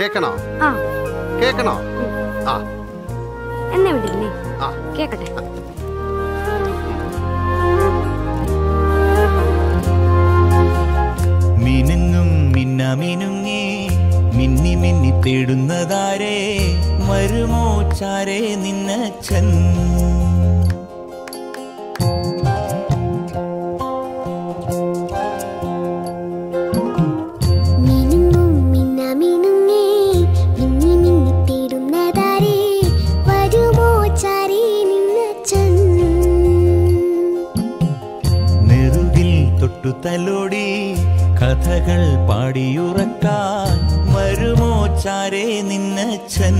കേക്കണോ ആ കേക്കണോ ആ എന്നെ വിടില്ലേ ആ കേക്കട്ടെ മിനുങ്ങും മിന്ന മിനുങ്ങി മിന്നി മിന്നി തേടുന്നതാരേ വരുമോ ചാരേ നിന്നച്ഛൻ മിനുങ്ങും മിന്ന മിനുങ്ങേ മിന്നി മിന്നി തേടുന്നതാരേ വരുമോ ചാരേ നിന്നച്ചൻ നെറുകിൽ തൊട്ടു തലോടി കഥകൾ പാടിയുറക്കാൻ വരുമോ ചാരേ നിന്നച്ഛൻ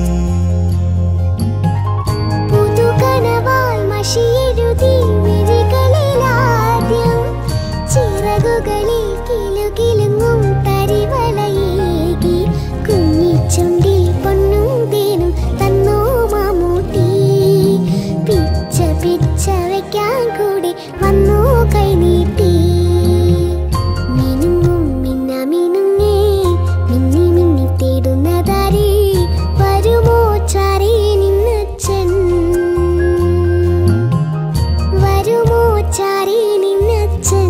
പുതുകനവായി മഷിയെഴുതി മിഴികളിലാദ്യം ചിറകുകളിൽ കിലുകിലുങ്ങും തരിവലയേകി കുഞ്ഞിച്ചുണ്ടിൽ പൊന്നും തേനും തന്നോ മാമൂട്ടി പിച്ച പിച്ച വയ്ക്കാൻ കൂടി വന്നോ കൈനീട്ടി മിനുങ്ങും മിന്ന മിനുങ്ങേ മിന്നി മിന്നി തേടുന്നതാരേ വരുമോ ചാരേ നിന്നച്ചൻ വരുമോ ചാരേ നിന്നച്ചൻ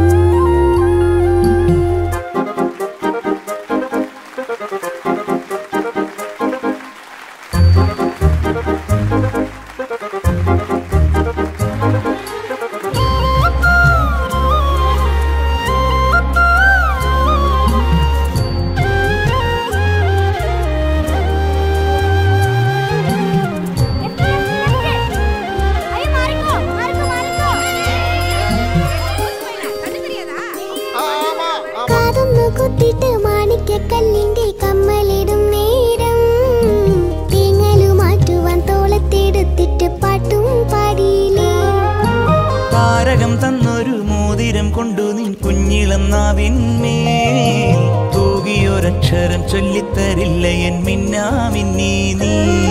കാതൊന്നു കുത്തിട്ട് മാണിക്യക്കല്ലിന്റെ കമ്മലിടും നേരം തേങ്ങലു മാറ്റുവാൻ തോളത്തെടുത്തിട്ട് പാട്ടും പാടിയില്ലേ താരകം തന്നൊരു മോതിരം കൊണ്ടു നിൻ കുഞ്ഞിളം നാവിന്മേൽ തൂകിയൊരക്ഷരം ചൊല്ലിത്തരില്ല എൻ മിന്നാമിന്നീ നീ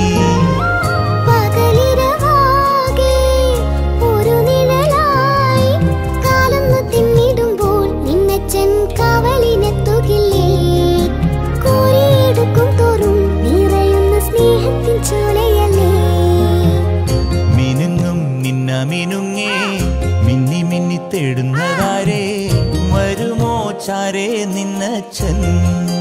പകലിരവാകെ ഒരു നിഴലായി കാലൊന്നു തിന്നിടുമ്പോൾ നിന്നച്ചൻ കാവലിനെത്തുകില്ലേ കോരിയെടുക്കും തോറും നിറയുന്ന സ്നേഹത്തിൻ ചോലയല്ലേ മിനുങ്ങും മിന്ന മിനുങ്ങേ മിന്നി മിന്നി തേടുന്നതാരേ വരുമോ ചാരേ നിന്നച്ഛൻ